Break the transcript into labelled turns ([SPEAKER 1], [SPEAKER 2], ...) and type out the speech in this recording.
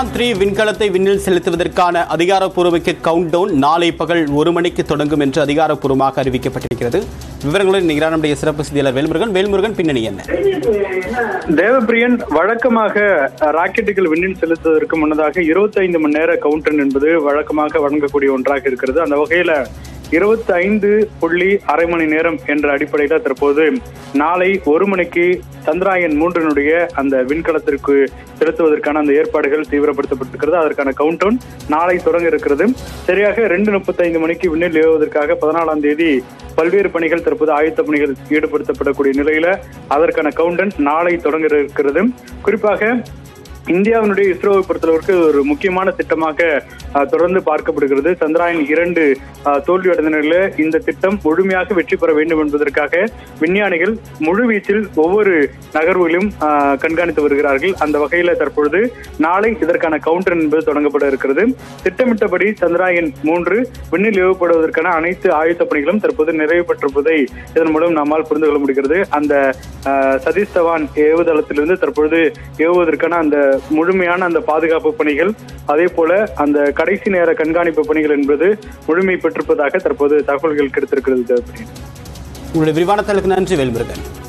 [SPEAKER 1] Chandrayaan three விண்கலத்தை விண்ணில் செலுத்துவதற்கான அதிகாரப்பூர்வ கவுண்ட் டவுன் நாளை பகல் ஒரு மணிக்கு தொடங்கும் என்று அதிகாரப்பூர்வமாக அறிவிக்கப்பட்டிருக்கிறது விவரங்களுடன் நிகரான நம்முடைய சிறப்பு செய்தியாளர் வேல்முருகன் வேல்முருகன் பின்னணி என்ன
[SPEAKER 2] தேவப்பிரியன் வழக்கமாக ராக்கெட்டுகள் விண்ணில் செலுத்துவதற்கு முன்னதாக 25 மணி நேர கவுண்டன் என்பது வழக்கமாக வழங்கக்கூடிய ஒன்றாக இருக்கிறது அந்த வகையில 25 புள்ளி அரை மணி நேரம் என்ற அடிப்படையில தற்போது நாளை ஒரு மணிக்கு சந்திராயன் மூன்றினுடைய அந்த விண்கலத்திற்கு செலுத்துவதற்கான அந்த ஏற்பாடுகள் தீவிரப்படுத்தப்பட்டிருக்கிறது அதற்கான கவுண்டவுன் நாளை தொடங்க இருக்கிறது சரியாக ரெண்டு முப்பத்தைந்து மணிக்கு விண்ணில் ஏவுவதற்காக பதினாலாம் தேதி பல்வேறு பணிகள் தற்போது ஆயத்த பணிகள் ஈடுபடுத்தப்படக்கூடிய நிலையில அதற்கான கவுண்டன் நாளை தொடங்க இருக்கிறது குறிப்பாக இந்தியாவினுடைய இஸ்ரோவை பொறுத்தளவிற்கு ஒரு முக்கியமான திட்டமாக அஹ், தொடர்ந்து பார்க்கப்படுகிறது சந்திராயன் இரண்டு அஹ், தோல்வியடைந்த நிலையில இந்த திட்டம் முழுமையாக வெற்றி பெற வேண்டும் என்பதற்காக விஞ்ஞானிகள் முழுவீச்சில் ஒவ்வொரு நகர்வுகளையும் அஹ், கண்காணித்து வருகிறார்கள் அந்த வகையில தற்பொழுது நாளை இதற்கான கவுண்டர் என்பது தொடங்கப்பட இருக்கிறது திட்டமிட்டபடி சந்திராயன் மூன்று விண்ணில் ஏவப்படுவதற்கான அனைத்து ஆயுத்த பணிகளும் தற்போது நிறைவு பெற்றிருப்பதை இதன் மூலம் நம்மால் புரிந்து கொள்ள முடிகிறது அந்த அஹ், சதீஷ் தவான் ஏவுதளத்திலிருந்து தற்பொழுது ஏவுவதற்கான அந்த முழுமையான அந்த பாதுகாப்பு பணிகள் அதே போல அந்த கடைசி நேர கண்காணிப்பு பணிகள் என்பது முழுமை பெற்றிருப்பதாக தற்போது தகவல்கள் கிடைத்திருக்கிறது தேவப்பிரியன்.
[SPEAKER 1] உங்களுடைய விரிவான தகவலுக்கு நன்றி வேல்முருகன்